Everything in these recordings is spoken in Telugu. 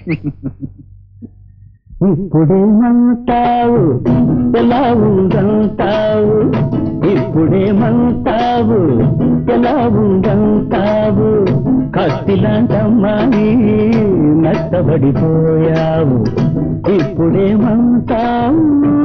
ఇప్పుడేమంటావు ఎలా ఉందంటావు ఇప్పుడేమంటావు ఎలా ఉందంటావు కత్తిలాంటమ్మాయి నష్టపడిపోయావు ఇప్పుడేమంటావు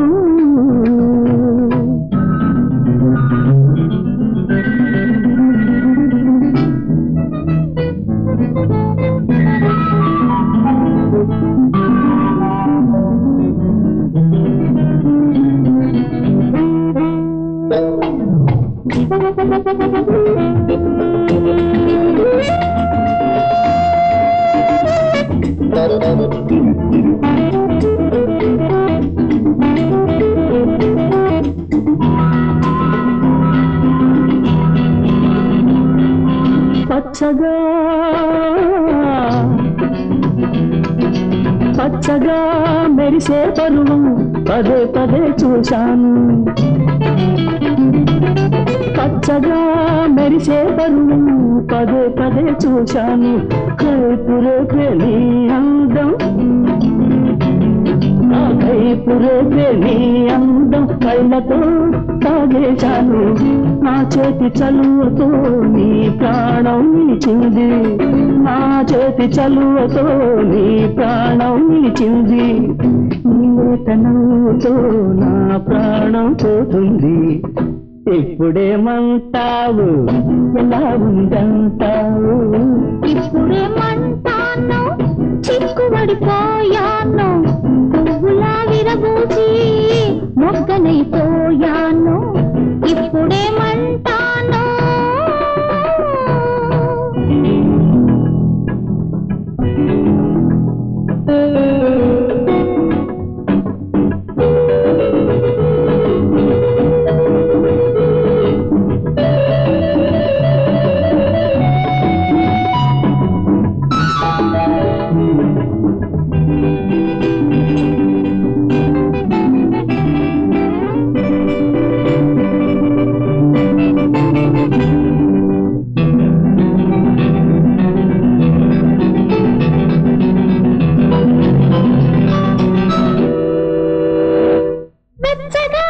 పచ్చగా పచ్చగా మెరిసే పరువు పదే పదే చూశాను పచ్చగా మెరిసే పరువు పదే పదే చూశాను కైపురే నీ అందం ఆ కైపురే నీ అందం కళ్ళతో తాగేశాను నా చేతి చలువతో నీ ప్రాణం నిలిచింది నా చేతి చలువతో నీ ప్రాణం నిలిచింది నవ్వుతో నా ప్రాణం పోతుంది ఇప్పుడేమంటావు ఎలా ఉందంటావు ఇప్పుడేమంటాను చిక్కుబడిపోయాను పువ్వులా విరబూసి మొగ్గనైపోయాను ఇప్పుడేమంటాను వెచ్చగా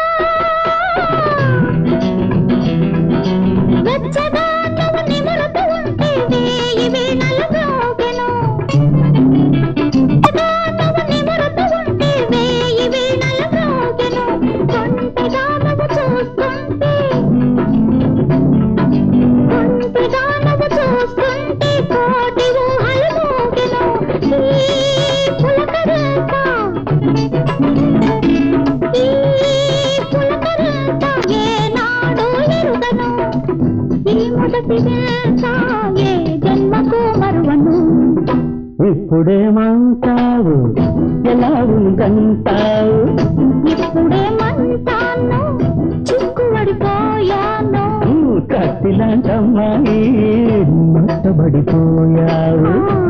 వెచ్చగా నువ్వు నిమురుతూ ఉంటే వేయి వీణలు మ్రోగెను. వెచ్చగా నువ్వు నిమురుతూ ఉంటే వేయి వీణలు మ్రోగెను. కొంటెగా నువ్వు చూస్తుంటే కొంటెగా నువ్వు చూస్తుంటే కోటి ఊహలు మోగెను. ఈ పులకరింత ఈ పులకరింత ఏనాడు ఎరుగను ఈ మొదటి వేళ ఏ జన్మకు మరువను ఇప్పుడేమంటావు ఎలా ఉందంటావు ఇప్పుడేమంటాను చిక్కుబడిపోయాను కత్తిలాంటమ్మాయి నష్టపడిపోయావు ఆ